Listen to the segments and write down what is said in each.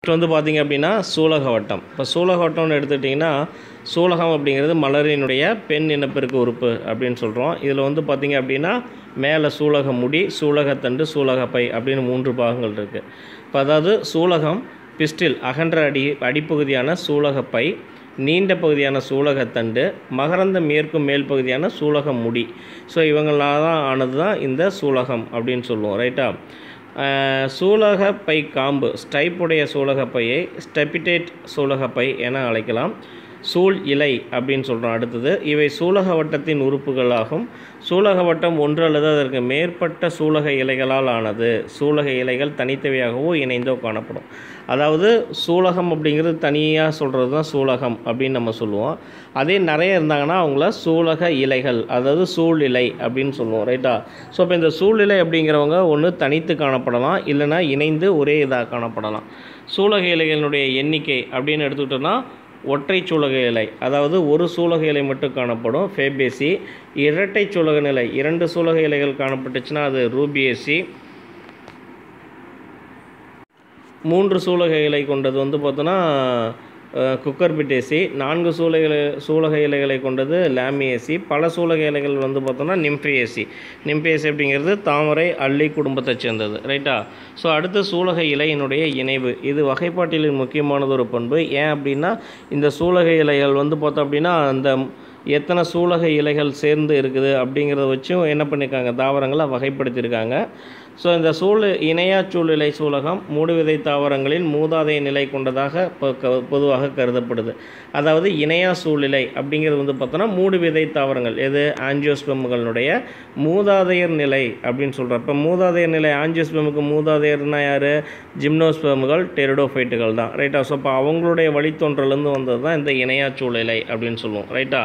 next வந்து பார்த்திங்க அப்படின்னா சூலக வட்டம் இப்போ சூலக வட்டம்னு எடுத்துக்கிட்டிங்கன்னா சூலகம் அப்படிங்கிறது மலரினுடைய பெண் இனப்பெருக்க உறுப்பு அப்படின்னு சொல்கிறோம் இதில் வந்து பார்த்திங்க அப்படின்னா மேலே சூலக முடி சூலகத்தண்டு சூலகப்பை அப்படின்னு மூன்று பாகங்கள் இருக்குது இப்போ அதாவது சூலகம் பிஸ்டில் அகன்ற அடி அடிப்பகுதியான சூலகப்பை நீண்ட பகுதியான சூலகத்தண்டு மகரந்த மேற்கும் மேல் பகுதியான சூலக முடி ஸோ இவங்களால தான் ஆனது தான் இந்த சூலகம் அப்படின்னு சொல்லுவோம் ரைட்டா அஹ் சூலகப்பை காம்பு ஸ்டைப்புடைய சூலகப்பையை ஸ்டெபிடேட் சூலகப்பை என அழைக்கலாம் சூல் இலை அப்படின்னு சொல்கிறோம் அடுத்தது இவை சூலக வட்டத்தின் உறுப்புகளாகும் சூலக வட்டம் ஒன்று அல்லது அதற்கு மேற்பட்ட சூலக இலைகளால் ஆனது சூலக இலைகள் தனித்தவையாகவோ இணைந்தோ காணப்படும் அதாவது சூலகம் அப்படிங்கிறது தனியாக சொல்கிறது தான் சூலகம் அப்படின்னு நம்ம சொல்லுவோம் அதே நிறைய இருந்தாங்கன்னா அவங்கள சூலக இலைகள் அதாவது சூழ் இலை அப்படின்னு சொல்லுவோம் ரைட்டா ஸோ இப்போ இந்த சூழ் இலை அப்படிங்கிறவங்க ஒன்று தனித்து காணப்படலாம் இல்லைன்னா இணைந்து ஒரே இதாக காணப்படலாம் சூலக இலைகளினுடைய எண்ணிக்கை அப்படின்னு எடுத்துக்கிட்டோன்னா ஒற்றை சூலக இலை அதாவது ஒரு சூலக இலை மட்டும் காணப்படும் ஃபேபேசி இரட்டை சூலக நிலை இரண்டு சூலக இலைகள் காணப்பட்டுச்சுன்னா அது ரூபியேசி மூன்று சூலக இலை கொண்டது வந்து பார்த்தோன்னா குக்கர்பிட்டேசி நான்கு சூலக இலை சூலக இலைகளை கொண்டது லேமியேசி பல சூலக இலைகள் வந்து பார்த்தோன்னா நிம்ஃபியேசி நிம்ஃபியேசி அப்படிங்கிறது தாமரை அள்ளி குடும்பத்தைச் சேர்ந்தது ரைட்டா ஸோ அடுத்து சூலக இலையினுடைய இணைவு இது வகைப்பாட்டிலின் முக்கியமானது ஒரு பண்பு ஏன் அப்படின்னா இந்த சூலக இலைகள் வந்து பார்த்தோம் அப்படின்னா அந்த எத்தனை சூலக இலைகள் சேர்ந்து இருக்குது அப்படிங்கிறத வச்சும் என்ன பண்ணியிருக்காங்க தாவரங்களை வகைப்படுத்தியிருக்காங்க ஸோ இந்த சூழ் இணையா சூழ்நிலை சூலகம் மூடுவிதை தாவரங்களில் மூதாதைய நிலை கொண்டதாக பொ- க- பொதுவாக கருதப்படுது அதாவது இணையா சூழ்நிலை அப்படிங்கிறது வந்து பார்த்தோன்னா மூடுவிதை தாவரங்கள் எது ஆஞ்சியோஸ்பெம்களுடைய மூதாதையர் நிலை அப்படின்னு சொல்கிறோம் இப்போ மூதாதையர் நிலை ஆஞ்சியோஸ்பெமுக்கு மூதாதையர்னா யார் ஜிம்னோஸ்பெமுகள் டெரிடோஃபைட்டுகள் தான் ரைட்டா ஸோ அப்போ அவங்களுடைய வழித்தோன்றலேருந்து வந்தது தான் இந்த இணையா சூழ்நிலை அப்படின்னு சொல்லுவோம் ரைட்டா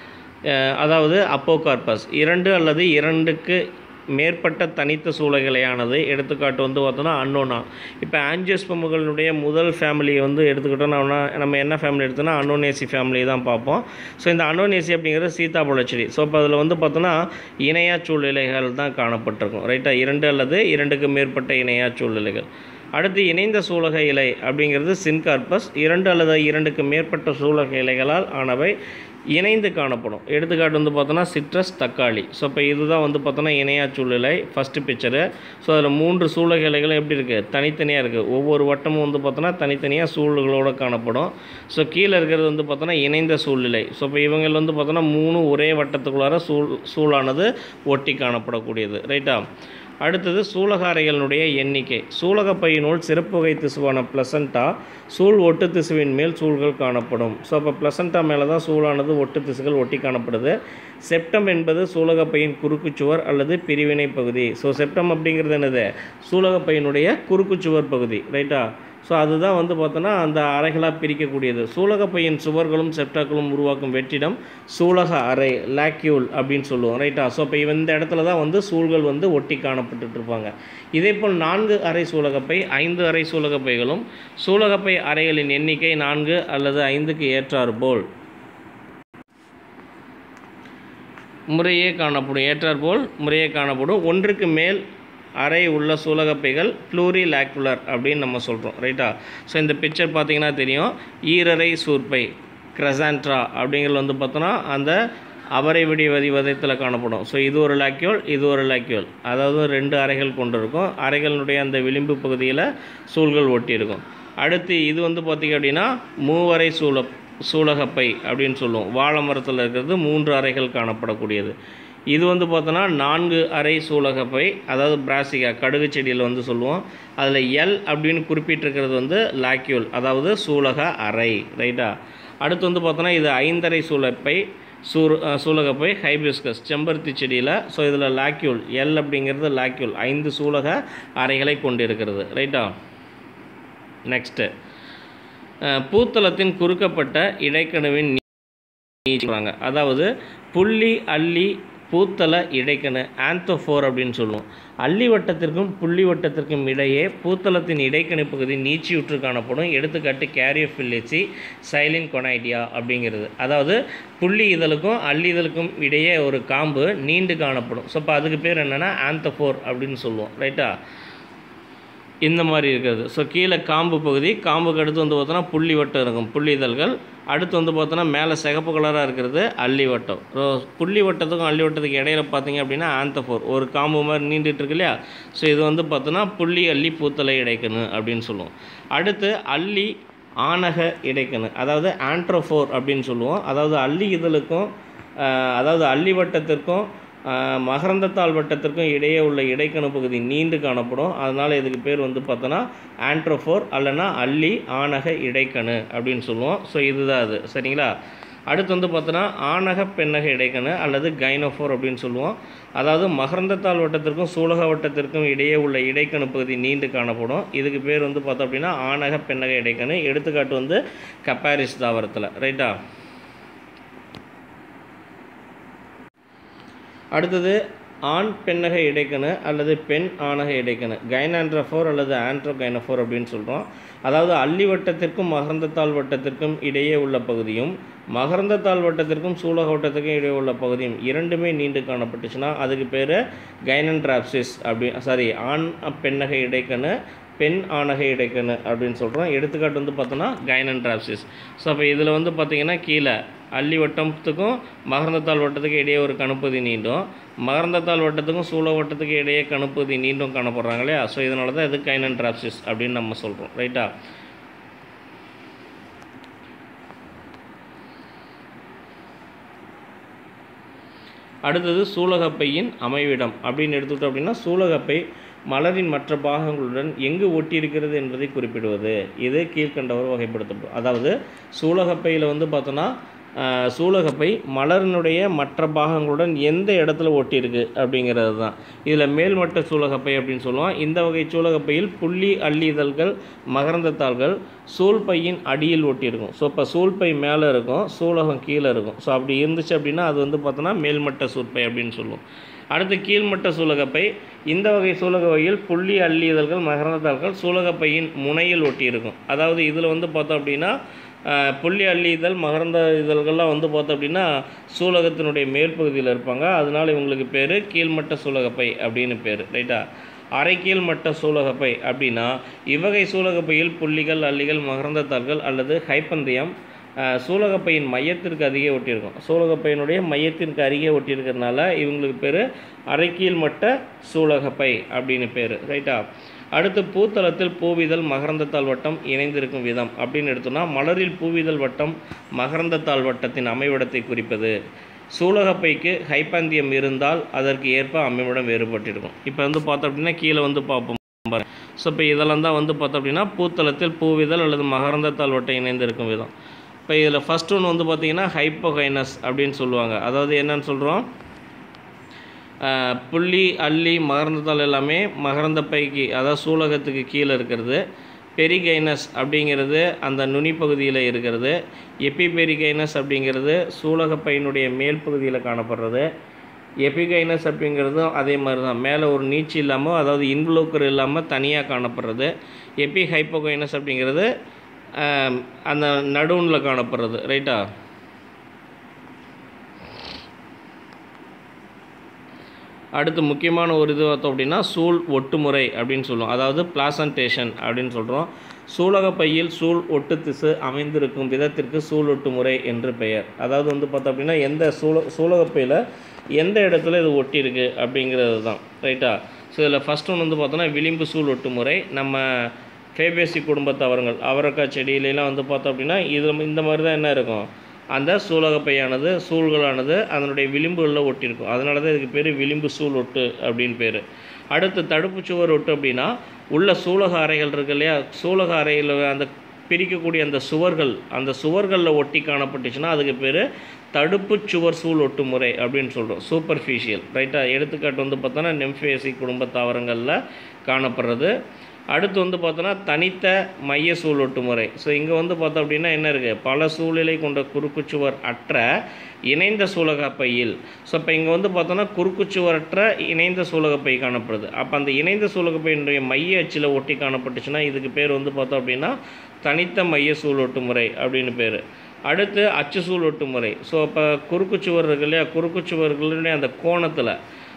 அஹ் அதாவது அப்போகார்பஸ் இரண்டு அல்லது இரண்டுக்கு மேற்பட்ட தனித்த சூழலையானது எடுத்துக்காட்டு வந்து பார்த்தோன்னா அன்னோனா இப்போ ஆஞ்சியோஸ்பமுகளுடைய முதல் ஃபேமிலியை வந்து எடுத்துக்கிட்டோம்னா நம்ம என்ன ஃபேமிலி எடுத்தோம்னா அன்னோனேசி ஃபேமிலி தான் பார்ப்போம் ஸோ இந்த அன்னோனேசி அப்படிங்கிறது சீதாப்பழ செடி ஸோ இப்போ அதில் வந்து பார்த்தோன்னா இணையா சூழ்நிலைகள் தான் காணப்பட்டிருக்கும் ரைட்டா இரண்டு அல்லது இரண்டுக்கு மேற்பட்ட இணையா சூழ்நிலைகள் அடுத்து இணைந்த சூலக இலை அப்படிங்கிறது சின்கார்பஸ் இரண்டு அல்லது இரண்டுக்கு மேற்பட்ட சூலக இலைகளால் ஆனவை இணைந்து காணப்படும் எடுத்துக்காட்டு வந்து பார்த்தோன்னா சிட்ரஸ் தக்காளி ஸோ இப்போ இதுதான் வந்து பார்த்தோன்னா இணையா சூழ்நிலை ஃபஸ்ட்டு பிக்சரு ஸோ அதில் மூன்று சூலக இலைகளும் எப்படி இருக்குது தனித்தனியாக இருக்குது ஒவ்வொரு வட்டமும் வந்து பார்த்தோன்னா தனித்தனியாக சூழல்களோடு காணப்படும் ஸோ கீழே இருக்கிறது வந்து பார்த்தோன்னா இணைந்த சூழ்நிலை ஸோ இப்போ இவங்க வந்து பார்த்தோன்னா மூணு ஒரே வட்டத்துக்குள்ளார சூழ் சூழானது ஒட்டி காணப்படக்கூடியது ரைட்டா அடுத்தது சூலகாரைகளினுடைய எண்ணிக்கை சூலகப்பையினுள் சிறப்பு வகை திசுவான பிளசண்டா சூழ் ஒட்டு திசுவின் மேல் சூழ்கள் காணப்படும் ஸோ அப்போ பிளசண்டா மேலே தான் சூழானது ஒட்டு திசுகள் ஒட்டி காணப்படுது செப்டம் என்பது சூலகப்பையின் குறுக்குச்சுவர் அல்லது பிரிவினை பகுதி ஸோ செப்டம் அப்படிங்கிறது என்னது சூலகப்பையினுடைய குறுக்குச்சுவர் பகுதி ரைட்டா ஸோ அதுதான் வந்து பார்த்தோன்னா அந்த அறைகளாக பிரிக்கக்கூடியது சூலகப்பையின் சுவர்களும் செப்டாக்களும் உருவாக்கும் வெற்றிடம் சூலக அறை லாக்யூல் அப்படின்னு சொல்லுவோம் ரைட்டா ஸோ இப்போ இந்த இடத்துல தான் வந்து சூழ்கள் வந்து ஒட்டி காணப்பட்டுட்டு இருப்பாங்க இதே போல் நான்கு அறை சூலகப்பை ஐந்து அறை சூலகப்பைகளும் சூலகப்பை அறைகளின் எண்ணிக்கை நான்கு அல்லது ஐந்துக்கு ஏற்றாறு போல் முறையே காணப்படும் ஏற்றாற்போல் முறையே காணப்படும் ஒன்றுக்கு மேல் அறை உள்ள சூலகப்பைகள் ப்ளூரிலாக்குலர் அப்படின்னு நம்ம சொல்கிறோம் ரைட்டா ஸோ இந்த பிக்சர் பார்த்தீங்கன்னா தெரியும் ஈரறை சூர்பை கிரசான்ட்ரா அப்படிங்கிறது வந்து பார்த்தோன்னா அந்த அவரை விடி வதி வதத்தில் காணப்படும் ஸோ இது ஒரு லாக்யூல் இது ஒரு லாக்யூல் அதாவது ரெண்டு அறைகள் கொண்டிருக்கும் அறைகளினுடைய அந்த விளிம்பு பகுதியில் சூழ்கள் ஒட்டியிருக்கும் அடுத்து இது வந்து பார்த்திங்க அப்படின்னா மூவரை சூழ சூலகப்பை அப்படின்னு சொல்லுவோம் வாழை மரத்தில் இருக்கிறது மூன்று அறைகள் காணப்படக்கூடியது இது வந்து பார்த்தோன்னா நான்கு அறை சூலகப்பை அதாவது பிராசிகா கடுகு செடியில் வந்து சொல்லுவோம் அதில் எல் அப்படின்னு குறிப்பிட்டிருக்கிறது வந்து லாக்யூல் அதாவது சூலக அறை ரைட்டா அடுத்து வந்து பார்த்தோன்னா இது ஐந்தரை சூலப்பை சூர் அஹ் சூலகப்பை ஹைபிஸ்கஸ் செம்பருத்தி செடியில் ஸோ இதில் லாக்யூல் எல் அப்படிங்கிறது லாக்யூல் ஐந்து சூலக அறைகளை கொண்டிருக்கிறது ரைட்டா நெக்ஸ்ட்டு பூத்தளத்தின் குறுக்கப்பட்ட இடைக்கணுவின் நீ சொல்கிறாங்க அதாவது புள்ளி அள்ளி பூத்தல இடைக்கணு ஆந்தோஃபோர் அப்படின்னு சொல்லுவோம் அள்ளி வட்டத்திற்கும் புள்ளி வட்டத்திற்கும் இடையே பூத்தளத்தின் இடைக்கணு பகுதி நீச்சியுற்று காணப்படும் எடுத்துக்காட்டு கேரியோஃபில்லிச்சி சைலின் கொனைடியா அப்படிங்கிறது அதாவது புள்ளி இதழுக்கும் அள்ளி இதழுக்கும் இடையே ஒரு காம்பு நீண்டு காணப்படும் ஸோ இப்போ அதுக்கு பேர் என்னென்னா ஆந்தோஃபோர் அப்படின்னு சொல்லுவோம் ரைட்டா இந்த மாதிரி இருக்கிறது ஸோ கீழே காம்பு பகுதி காம்புக்கு அடுத்து வந்து பார்த்தோன்னா புள்ளி வட்டம் இருக்கும் புள்ளி இதழ்கள் அடுத்து வந்து பார்த்தோன்னா மேலே சிகப்பு கலராக இருக்கிறது அள்ளி வட்டம் ஸோ புள்ளி வட்டத்துக்கும் அள்ளி வட்டத்துக்கு இடையில பார்த்தீங்க அப்படின்னா ஆந்தஃபோர் ஒரு காம்பு மாதிரி நீண்டுட்டு இருக்கு இல்லையா ஸோ இது வந்து பார்த்தோன்னா புள்ளி அள்ளி பூத்தலை இடைக்கணு அப்படின்னு சொல்லுவோம் அடுத்து அள்ளி ஆணக இடைக்கணு அதாவது ஆண்ட்ரோஃபோர் அப்படின்னு சொல்லுவோம் அதாவது அள்ளி இதழுக்கும் ஆஹ், அதாவது அள்ளி வட்டத்திற்கும் ஆஹ், மகரந்தத்தாள் வட்டத்திற்கும் இடையே உள்ள இடைக்கணு பகுதி நீண்டு காணப்படும் அதனால் இதுக்கு பேர் வந்து பார்த்தோன்னா ஆண்ட்ரோஃபோர் அல்லனா அள்ளி ஆணக இடைக்கணு அப்படின்னு சொல்லுவோம் ஸோ இதுதான் அது சரிங்களா அடுத்து வந்து பார்த்தோன்னா ஆணக பெண்ணக இடைக்கணு அல்லது கைனோஃபோர் அப்படின்னு சொல்லுவோம் அதாவது மகரந்தத்தாள் வட்டத்திற்கும் சூலக வட்டத்திற்கும் இடையே உள்ள இடைக்கணு பகுதி நீண்டு காணப்படும் இதுக்கு பேர் வந்து பார்த்தோம் அப்படின்னா ஆணக பெண்ணக இடைக்கணு எடுத்துக்காட்டு வந்து கப்பாரிஸ் தாவரத்தில் ரைட்டா அடுத்தது ஆண் பெண்ணக இடைக்கணு அல்லது பெண் ஆணக இடைக்கணு கைனான்ட்ரஃபோர் அல்லது ஆண்ட்ரோகைனஃபோர் அப்படின்னு சொல்கிறோம் அதாவது அள்ளி வட்டத்திற்கும் மகரந்தத்தாள் வட்டத்திற்கும் இடையே உள்ள பகுதியும் மகரந்தத்தாள் வட்டத்திற்கும் சூலக வட்டத்திற்கும் இடையே உள்ள பகுதியும் இரண்டுமே நீண்டு காணப்பட்டுச்சுன்னா அதுக்கு பேர் கைனன்ட்ராப்சிஸ் அப்படி சாரி ஆண் பெண்ணக இடைக்கணு பெண் ஆணக இடைக்கணு அப்படின்னு சொல்கிறோம் எடுத்துக்காட்டு வந்து பார்த்தோன்னா கைனன்ட்ராப்சிஸ் ஸோ அப்போ இதில் வந்து பார்த்தீங்கன்னா கீழே அள்ளி வட்டத்துக்கும் மகரந்தத்தாள் வட்டத்துக்கும் இடையே ஒரு கணுப்பகுதி நீண்டும் மகரந்தத்தாள் வட்டத்துக்கும் சூழ வட்டத்துக்கு இடையே கணுப்பகுதி நீண்டும் காணப்படுறாங்க இல்லையா ஸோ இதனால தான் இது கைனன்ட்ராப்சிஸ் அப்படின்னு நம்ம சொல்கிறோம் ரைட்டா அடுத்தது சூலகப்பையின் அமைவிடம் அப்படின்னு எடுத்துக்கிட்டோம் அப்படின்னா சூலகப்பை மலரின் மற்ற பாகங்களுடன் எங்கு ஒட்டியிருக்கிறது என்பதை குறிப்பிடுவது இது கீழ்கண்டவர் வகைப்படுத்தப்படும் அதாவது சூலகப்பையில் வந்து பார்த்தோன்னா ஆஹ், சூலகப்பை மலரினுடைய மற்ற பாகங்களுடன் எந்த இடத்துல ஒட்டியிருக்கு அப்படிங்கிறது தான் இதில் மேல்மட்ட சூலகப்பை அப்படின்னு சொல்லுவோம் இந்த வகை சூலகப்பையில் புள்ளி அள்ளி இதழ்கள் மகரந்த தாள்கள் சூழ்பையின் அடியில் ஒட்டியிருக்கும் ஸோ இப்போ சூழ்பை மேலே இருக்கும் சூலகம் கீழே இருக்கும் ஸோ அப்படி இருந்துச்சு அப்படின்னா அது வந்து பார்த்தோன்னா மேல்மட்ட சூழ்பை அப்படின்னு சொல்லுவோம் அடுத்து கீழ்மட்ட சூலகப்பை இந்த வகை சூலகப்பையில் புள்ளி அள்ளி இதழ்கள் மகரந்த தாள்கள் சூலகப்பையின் முனையில் ஒட்டியிருக்கும் அதாவது இதில் வந்து பார்த்தோம் அப்படின்னா ஆஹ், புள்ளி அள்ளி இதழ் மகரந்த இதழ்கள்லாம் வந்து பார்த்தோம் அப்படின்னா சூலகத்தினுடைய மேல் பகுதியில் இருப்பாங்க அதனால இவங்களுக்கு பேர் கீழ்மட்ட சூலகப்பை அப்படின்னு பேர் ரைட்டா அரைக்கீழ் மட்ட சூலகப்பை அப்படின்னா இவ்வகை சூலகப்பையில் புள்ளிகள் அள்ளிகள் மகரந்த தாள்கள் அல்லது ஹைப்பந்தியம் ஆஹ், சூலகப்பையின் மையத்திற்கு அருகே ஒட்டியிருக்கும் சூலகப்பையினுடைய மையத்திற்கு அருகே ஒட்டியிருக்கிறதுனால இவங்களுக்கு பேர் அரைக்கீழ் மட்ட சூலகப்பை அப்படின்னு பேர் ரைட்டா அடுத்து பூத்தளத்தில் பூவிதழ் மகரந்தத்தாள் வட்டம் இணைந்திருக்கும் விதம் அப்படின்னு எடுத்தோம்னா மலரில் பூவிதழ் வட்டம் மகரந்தத்தாள் வட்டத்தின் அமைவிடத்தை குறிப்பது சூலகப்பைக்கு ஹைப்பந்தியம் இருந்தால் அதற்கு ஏற்ப அமைவிடம் வேறுபட்டிருக்கும் இப்போ வந்து பார்த்தோம் அப்படின்னா கீழே வந்து பார்ப்போம் பாருங்க ஸோ இப்போ இதெல்லாம் தான் வந்து பார்த்தோம் அப்படின்னா பூத்தளத்தில் பூவிதழ் அல்லது மகரந்தத்தாள் வட்டம் இணைந்திருக்கும் விதம் இப்போ இதில் ஃபஸ்ட் ஒன்று வந்து பார்த்தீங்கன்னா ஹைப்போகைனஸ் அப்படின்னு சொல்லுவாங்க அதாவது என்னன்னு சொல்கிறோம் ஆஹ் புள்ளி அள்ளி மகரந்தத்தாள் எல்லாமே மகரந்த பைக்கு அதாவது சூலகத்துக்கு கீழே இருக்கிறது பெரிகைனஸ் அப்படிங்கிறது அந்த நுனி பகுதியில் இருக்கிறது எபிபெரிகைனஸ் அப்படிங்கிறது சூலகப்பையினுடைய மேல் பகுதியில் காணப்படுறது எபிகைனஸ் அப்படிங்கிறதும் அதே மாதிரி தான் மேலே ஒரு நீச்சி இல்லாமல் அதாவது இன்வலோக்கர் இல்லாமல் தனியாக காணப்படுறது எபி ஹைப்போகைனஸ் அப்படிங்கிறது ஆஹ் அந்த நடுவில் காணப்படுறது ரைட்டா அடுத்து முக்கியமான ஒரு இது பார்த்தோம் அப்படின்னா சூழ் ஒட்டுமுறை அப்படின்னு சொல்லுவோம் அதாவது பிளாசன்டேஷன் அப்படின்னு சொல்கிறோம் சூலகப்பையில் சூழ் ஒட்டு திசு அமைந்திருக்கும் விதத்திற்கு சூழ் ஒட்டுமுறை என்று பெயர் அதாவது வந்து பார்த்தோம் அப்படின்னா எந்த சூழ சூலகப்பையில் எந்த இடத்துல இது ஒட்டியிருக்கு அப்படிங்கிறது தான் ரைட்டா ஸோ இதில் ஃபஸ்ட் ஒன்று வந்து பார்த்தோன்னா விளிம்பு சூழ் ஒட்டுமுறை நம்ம ஃபேபேசி குடும்பத்தவர்கள் அவரைக்காய் செடியிலலாம் வந்து பார்த்தோம் அப்படின்னா இதில் இந்த மாதிரி தான் என்ன இருக்கும் அந்த சூலகப்பையானது சூழ்களானது அதனுடைய விளிம்புகளில் ஒட்டியிருக்கும் அதனால தான் இதுக்கு பேர் விளிம்பு சூழ் ஒட்டு அப்படின்னு பேர் அடுத்து தடுப்புச் சுவர் ஒட்டு அப்படின்னா உள்ள சூலக அறைகள் இருக்கு இல்லையா சூலக அறையில் அந்த பிரிக்கக்கூடிய அந்த சுவர்கள் அந்த சுவர்களில் ஒட்டி காணப்பட்டுச்சுன்னா அதுக்கு பேர் தடுப்புச் சுவர் சூழ் ஒட்டு முறை அப்படின்னு சொல்கிறோம் சூப்பர்ஃபிஷியல் ரைட்டாக எடுத்துக்காட்டு வந்து பார்த்தோன்னா நெம்ஃபேசி குடும்ப தாவரங்களில் காணப்படுறது அடுத்து வந்து பார்த்தோன்னா தனித்த மைய சூழ் ஒட்டு முறை ஸோ இங்கே வந்து பார்த்தோம் அப்படின்னா என்ன இருக்குது பல சூழ்நிலை கொண்ட குறுக்குச்சுவர் அற்ற இணைந்த சூலகப்பையில் ஸோ இப்போ இங்கே வந்து பார்த்தோன்னா குறுக்குச்சுவரற்ற இணைந்த சூலகப்பை காணப்படுது அப்போ அந்த இணைந்த சூலகப்பையினுடைய மைய அச்சில் ஒட்டி காணப்பட்டுச்சுன்னா இதுக்கு பேர் வந்து பார்த்தோம் அப்படின்னா தனித்த மைய சூழ் ஒட்டு முறை அப்படின்னு பேர் அடுத்து அச்சு சூழ் ஒட்டு முறை ஸோ இப்போ குறுக்குச்சுவர் இருக்கு இல்லையா குறுக்குச்சுவர்களுடைய அந்த கோணத்தில்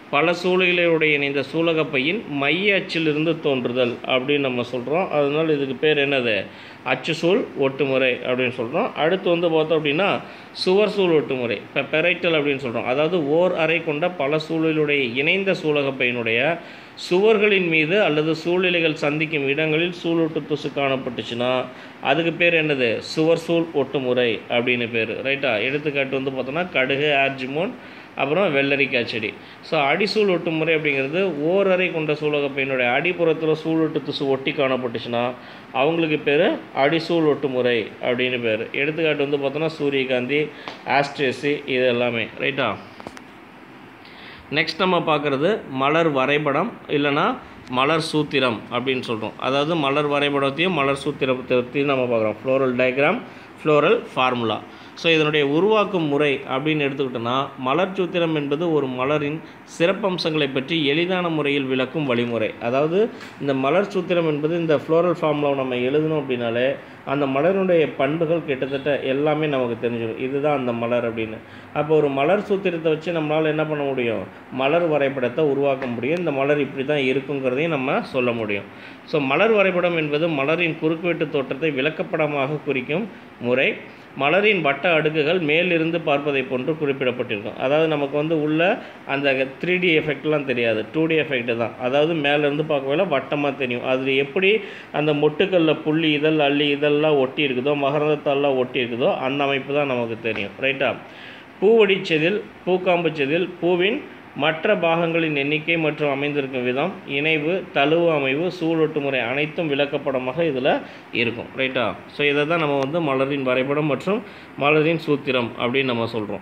பல சூழலுடைய இணைந்த சூலகப்பையின் மைய அச்சிலிருந்து தோன்றுதல் அப்படின்னு நம்ம சொல்கிறோம் அதனால் இதுக்கு பேர் என்னது அச்சு சூழ் ஒட்டுமுறை அப்படின்னு சொல்கிறோம் அடுத்து வந்து பார்த்தோம் அப்படின்னா சுவர் சூழ் ஒட்டுமுறை இப்போ பெரைட்டல் அப்படின்னு சொல்கிறோம் அதாவது ஓர் அறை கொண்ட பல சூழலுடைய இணைந்த சூலகப்பையினுடைய சுவர்களின் மீது அல்லது சூழ்நிலைகள் சந்திக்கும் இடங்களில் சூழொட்டு துசு காணப்பட்டுச்சுன்னா அதுக்கு பேர் என்னது சுவர் சூழ் ஒட்டுமுறை அப்படின்னு பேர் ரைட்டா எடுத்துக்காட்டு வந்து பார்த்தோன்னா கடுகு ஆர்ஜிமோன் அப்புறம் வெள்ளரிக்காய் செடி ஸோ அடிசூழ் ஒட்டுமுறை அப்படிங்கிறது ஓரறை கொண்ட சூலகப்பையினுடைய அடிப்புறத்தில் சூழொட்டு துசு ஒட்டி காணப்பட்டுச்சுன்னா அவங்களுக்கு பேர் அடிசூழ் ஒட்டுமுறை அப்படின்னு பேர் எடுத்துக்காட்டு வந்து பார்த்தோன்னா சூரியகாந்தி ஆஸ்ட்ரேசி இது எல்லாமே ரைட்டா நெக்ஸ்ட் நம்ம பார்க்குறது மலர் வரைபடம் இல்லைன்னா மலர் சூத்திரம் அப்படின்னு சொல்கிறோம் அதாவது மலர் வரைபடத்தையும் மலர் சூத்திரத்தையும் நம்ம பார்க்குறோம் floral diagram floral formula so இதனுடைய உருவாக்கும் முறை அப்படின்னு எடுத்துக்கிட்டோன்னா மலர் சூத்திரம் என்பது ஒரு மலரின் சிறப்பம்சங்களை பற்றி எளிதான முறையில் விளக்கும் வழிமுறை அதாவது இந்த மலர் சூத்திரம் என்பது இந்த ஃப்ளோரல் ஃபார்முலாவை நம்ம எழுதணும் அப்படின்னாலே அந்த மலருடைய பண்புகள் கிட்டத்தட்ட எல்லாமே நமக்கு தெரிஞ்சிடும் இதுதான் அந்த மலர் அப்படின்னு அப்போ ஒரு மலர் சூத்திரத்தை வச்சு நம்மளால் என்ன பண்ண முடியும் மலர் வரைபடத்தை உருவாக்க முடியும் இந்த மலர் இப்படி தான் இருக்குங்கிறதையும் நம்ம சொல்ல முடியும் ஸோ மலர் வரைபடம் என்பது மலரின் குறுக்குவெட்டு தோற்றத்தை விளக்கப்படமாக குறிக்கும் முறை மலரின் வட்ட அடுக்குகள் மேலிருந்து பார்ப்பதை போன்று குறிப்பிடப்பட்டிருக்கும் அதாவது நமக்கு வந்து உள்ள அந்த த்ரீ டி எஃபெக்ட்லாம் தெரியாது டூ டி எஃபெக்ட் தான் அதாவது மேலேருந்து பார்க்கவே வட்டமாக தெரியும் அதில் எப்படி அந்த மொட்டுக்களில் புள்ளி இதழ் அள்ளி இதெல்லாம் ஒட்டி இருக்குதோ மகரந்தத்தாலாம் ஒட்டி இருக்குதோ அந்த அமைப்பு தான் நமக்கு தெரியும் ரைட்டா பூவடி செதில் பூக்காம்பு செதில் பூவின் மற்ற பாகங்களின் எண்ணிக்கை மற்றும் அமைந்திருக்கும் விதம் இணைவு தழுவு அமைவு சூழொட்டு முறை அனைத்தும் விளக்கப்படமாக இதில் இருக்கும் ரைட்டா ஸோ இதை தான் நம்ம வந்து மலரின் வரைபடம் மற்றும் மலரின் சூத்திரம் அப்படின்னு நம்ம சொல்கிறோம்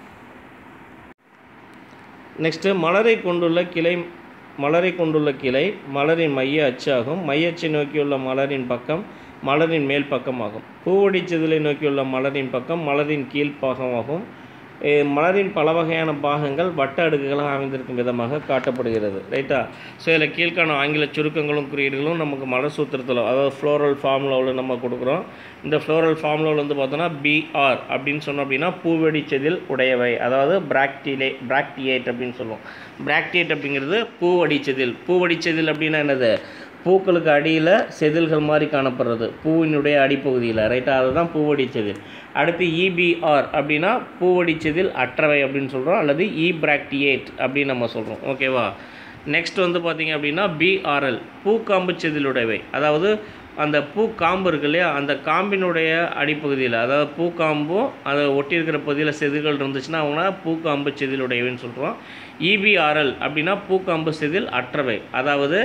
நெக்ஸ்ட்டு மலரை கொண்டுள்ள கிளை மலரை கொண்டுள்ள கிளை மலரின் மைய அச்சாகும் மைய அச்சை நோக்கியுள்ள மலரின் பக்கம் மலரின் மேல் பக்கமாகும் பூவடி செதிலை நோக்கியுள்ள மலரின் பக்கம் மலரின் கீழ் பாகமாகும் எ- மலரின் பல வகையான பாகங்கள் வட்ட அடுக்குகளாக அமைந்திருக்கும் விதமாக காட்டப்படுகிறது ரைட்டா ஸோ இதில் கீழ்காணும் ஆங்கில சுருக்கங்களும் குறியீடுகளும் நமக்கு மலர் சூத்திரத்தில் அதாவது ஃப்ளோரல் ஃபார்முலாவில் நம்ம கொடுக்குறோம் இந்த ஃப்ளோரல் ஃபார்முலாவில் வந்து பார்த்தோன்னா பிஆர் அப்படின்னு சொன்னோம் அப்படின்னா பூவெடி செதில் உடையவை அதாவது பிராக்டிலே பிராக்டியேட் அப்படின்னு சொல்லுவோம் பிராக்டியேட் அப்படிங்கிறது பூவடி செதில் பூவடி செதில் அப்படின்னா என்னது பூக்களுக்கு அடியில் செதில்கள் மாதிரி காணப்படுறது பூவினுடைய அடிப்பகுதியில் ரைட்டா அதுதான் பூவடி செதில் அடுத்து இபிஆர் அப்படின்னா பூவடி செதில் அற்றவை அப்படின்னு சொல்கிறோம் அல்லது இ பிராக்டியேட் அப்படின்னு நம்ம சொல்கிறோம் ஓகேவா நெக்ஸ்ட் வந்து பார்த்தீங்க அப்படின்னா பிஆர்எல் பூக்காம்பு செதிலுடையவை அதாவது அந்த பூ காம்பு இருக்கு இல்லையா அந்த காம்பினுடைய அடிப்பகுதியில் அதாவது பூக்காம்பும் அதை ஒட்டி இருக்கிற பகுதியில் செதில்கள் இருந்துச்சுன்னா அவங்க பூக்காம்பு செதிலுடையவைன்னு சொல்கிறோம் இபிஆர்எல் அப்படின்னா பூக்காம்பு செதில் அற்றவை அதாவது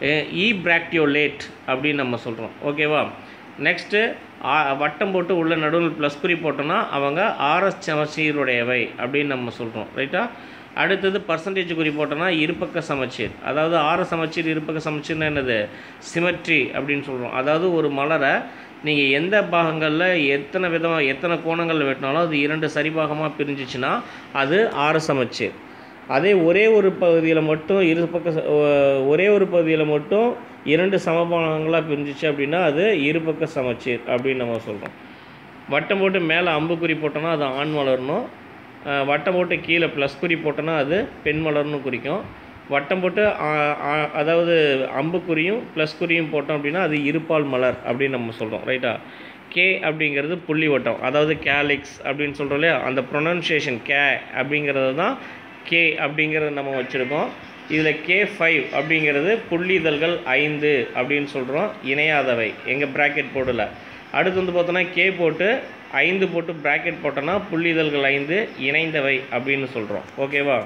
இ பிராக்டியோலேட் அப்படின்னு நம்ம சொல்கிறோம் ஓகேவா நெக்ஸ்ட்டு வட்டம் போட்டு உள்ள நடுவில் ப்ளஸ் குறி போட்டோன்னா அவங்க ஆர்எஸ் சமச்சீருடையவை அப்படின்னு நம்ம சொல்கிறோம் ரைட்டா அடுத்தது பர்சன்டேஜ் குறி போட்டோன்னா இருபக்க சமச்சீர் அதாவது ஆறு சமச்சீர் இருபக்க சமச்சீர்னா என்னது சிமெட்ரி அப்படின்னு சொல்கிறோம் அதாவது ஒரு மலரை நீங்கள் எந்த பாகங்களில் எத்தனை விதமாக எத்தனை கோணங்களில் வெட்டினாலும் அது இரண்டு சரிபாகமாக பிரிஞ்சிச்சுன்னா அது ஆறு சமச்சீர் அதே ஒரே ஒரு பகுதியில் மட்டும் இரு பக்க ச- ஒ- ஒரே ஒரு பகுதியில் மட்டும் இரண்டு சமபாகங்களாக பிரிஞ்சிச்சு அப்படின்னா அது இருபக்க சமச்சீர் அப்படின்னு நம்ம சொல்கிறோம் வட்டம் போட்டு மேலே அம்புக்குறி போட்டோன்னா அது ஆண் மலர்னும் அஹ், வட்டம் போட்டு கீழே ப்ளஸ் குறி போட்டோன்னா அது பெண் மலர்னு குறிக்கும் வட்டம் போட்டு ஆ- ஆ- அதாவது அம்புக்குறியும் ப்ளஸ் குறியும் போட்டோம் அப்படின்னா அது இருபால் மலர் அப்படின்னு நம்ம சொல்கிறோம் ரைட்டா கே அப்படிங்கிறது புள்ளி வட்டம் அதாவது கேலிக்ஸ் அப்படின்னு சொல்கிறோம் இல்லையா அந்த ப்ரொனன்சியேஷன் கே அப்படிங்கிறது தான் கே அப்படிங்கிறத நம்ம வச்சுருக்கோம் இதில் கே ஃபைவ் அப்படிங்கிறது புள்ளிதழ்கள் ஐந்து அப்படின்னு சொல்கிறோம் இணையாதவை எங்கள் ப்ராக்கெட் போடல அடுத்து வந்து பார்த்தோன்னா கே போட்டு ஐந்து போட்டு ப்ராக்கெட் போட்டோன்னா புள்ளிதழ்கள் ஐந்து இணைந்தவை அப்படின்னு சொல்கிறோம் ஓகேவா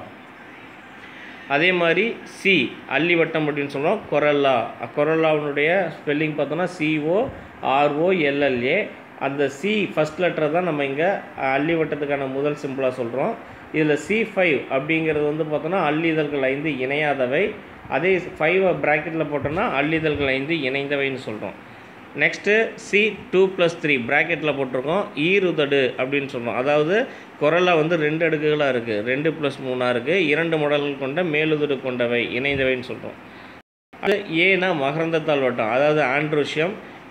அதே மாதிரி சி அல்லி வட்டம் அப்படின்னு சொல்கிறோம் கொரல்லா கொரல்லாவுடைய ஸ்பெல்லிங் பார்த்தோன்னா சிஓ ஆர்ஓ எல்எல்ஏ அந்த சி ஃபஸ்ட் லெட்டர் தான் நம்ம இங்கே அல்லி வட்டத்துக்கான முதல் சிம்பிளாக சொல்கிறோம் இதில் சி ஃபைவ் அப்படிங்கிறது வந்து பார்த்தோன்னா அல்லிதழ்கள் ஐந்து இணையாதவை அதே ஃபைவ் ப்ராக்கெட்டில் போட்டோன்னா அல்லிதழ்கள் ஐந்து இணைந்தவைன்னு சொல்கிறோம் next C two plus three ப்ராக்கெட்டில் போட்டிருக்கோம் ஈருதடு அப்படின்னு சொல்கிறோம் அதாவது குரலில் வந்து ரெண்டு அடுக்குகளாக இருக்குது ரெண்டு ப்ளஸ் மூணாக இருக்குது இரண்டு மடல்கள் கொண்ட மேலுதடு கொண்டவை இணைந்தவைன்னு சொல்கிறோம் அது ஏனா மகரந்தத்தால் வட்டம் அதாவது ஆண்ட்ரோஷியம்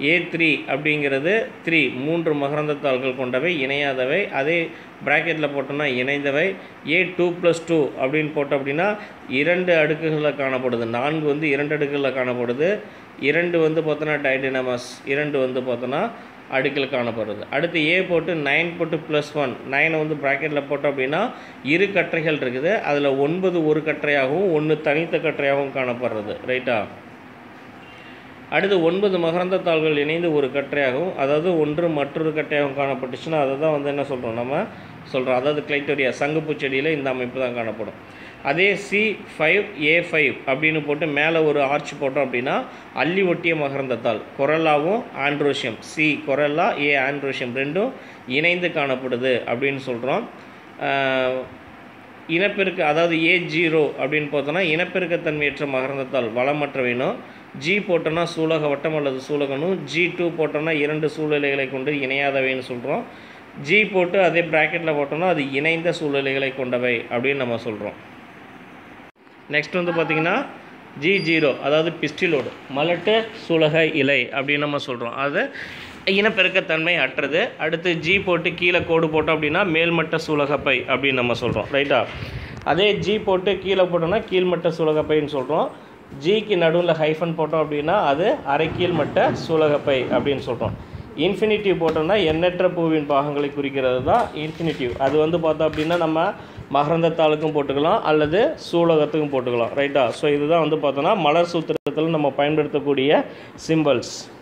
ஏ த்ரீ அப்படிங்கிறது த்ரீ மூன்று மகரந்த தாள்கள் கொண்டவை இணையாதவை அதே ப்ராக்கெட்டில் போட்டோம்னா இணைந்தவை ஏ டூ ப்ளஸ் டூ அப்படின்னு போட்டோம் அப்படின்னா இரண்டு அடுக்குகளில் காணப்படுது நான்கு வந்து இரண்டு அடுக்குகளில் காணப்படுது இரண்டு வந்து பார்த்தோன்னா டைடினமஸ் இரண்டு வந்து பார்த்தோன்னா அடுக்கில் காணப்படுறது அடுத்து ஏ போட்டு நைன் போட்டு ப்ளஸ் ஒன் நைனை வந்து ப்ராக்கெட்டில் போட்டோம் அப்படின்னா இரு கற்றைகள் இருக்குது அதில் ஒன்பது ஒரு கற்றையாகவும் ஒன்று தனித்த கற்றையாகவும் காணப்படுறது ரைட்டா அடுத்து ஒன்பது மகரந்த தாள்கள் இணைந்து ஒரு கற்றையாகவும் அதாவது ஒன்று மற்றொரு கட்டையாகவும் காணப்பட்டுச்சுன்னா அதை தான் வந்து என்ன சொல்கிறோம் நம்ம சொல்கிறோம் அதாவது கிளைட்டோரியா சங்குப்பூ செடியில் இந்த அமைப்பு தான் காணப்படும் அதே சி ஃபைவ் ஏ ஃபைவ் அப்படின்னு போட்டு மேலே ஒரு ஆர்ச் போட்டோம் அப்படின்னா அள்ளி ஒட்டிய மகரந்தத்தாள் கொரல்லாவும் androecium C corolla A androecium ரெண்டும் இணைந்து காணப்படுது அப்படின்னு சொல்கிறோம் இனப்பெருக்க அதாவது ஏ ஜீரோ அப்படின்னு பார்த்தோன்னா இனப்பெருக்கத்தன்மையற்ற மகரந்தத்தால் வளமற்றவைனும் ஜி போட்டோன்னா சூலக வட்டம் அல்லது சூலகனும் ஜி டூ போட்டோன்னா இரண்டு சூழ்நிலைகளை கொண்டு இணையாதவைன்னு சொல்கிறோம் ஜி போட்டு அதே ப்ராக்கெட்டில் போட்டோம்னா அது இணைந்த சூழ்நிலைகளை கொண்டவை அப்படின்னு நம்ம சொல்கிறோம் நெக்ஸ்ட் வந்து பார்த்திங்கன்னா ஜி ஜீரோ அதாவது பிஸ்டிலோடு மலட்டு சூலக இலை அப்படின்னு நம்ம சொல்கிறோம் அது இனப்பெருக்கத்தன்மை அற்றது அடுத்து ஜி போட்டு கீழே கோடு போட்டோம் அப்படின்னா மேல்மட்ட சூலகப்பை அப்படின்னு நம்ம சொல்கிறோம் ரைட்டா அதே ஜி போட்டு கீழே போட்டோம்னா கீழ்மட்ட சூலகப்பைன்னு சொல்கிறோம் ஜிக்கு நடுவில் ஹைஃபன் போட்டோம் அப்படின்னா அது அரை கீழ்மட்ட சூலகப்பை அப்படின்னு சொல்கிறோம் இன்ஃபினிட்டிவ் போட்டோம்னா எண்ணற்ற பூவின் பாகங்களை குறிக்கிறது தான் இன்ஃபினிட்டிவ் அது வந்து பார்த்தோம் அப்படின்னா நம்ம மகரந்தத்தாளுக்கும் போட்டுக்கலாம் அல்லது சூலகத்துக்கும் போட்டுக்கலாம் ரைட்டா ஸோ இதுதான் வந்து பார்த்தோன்னா மலர் சூத்திரத்தில் நம்ம பயன்படுத்தக்கூடிய சிம்பிள்ஸ்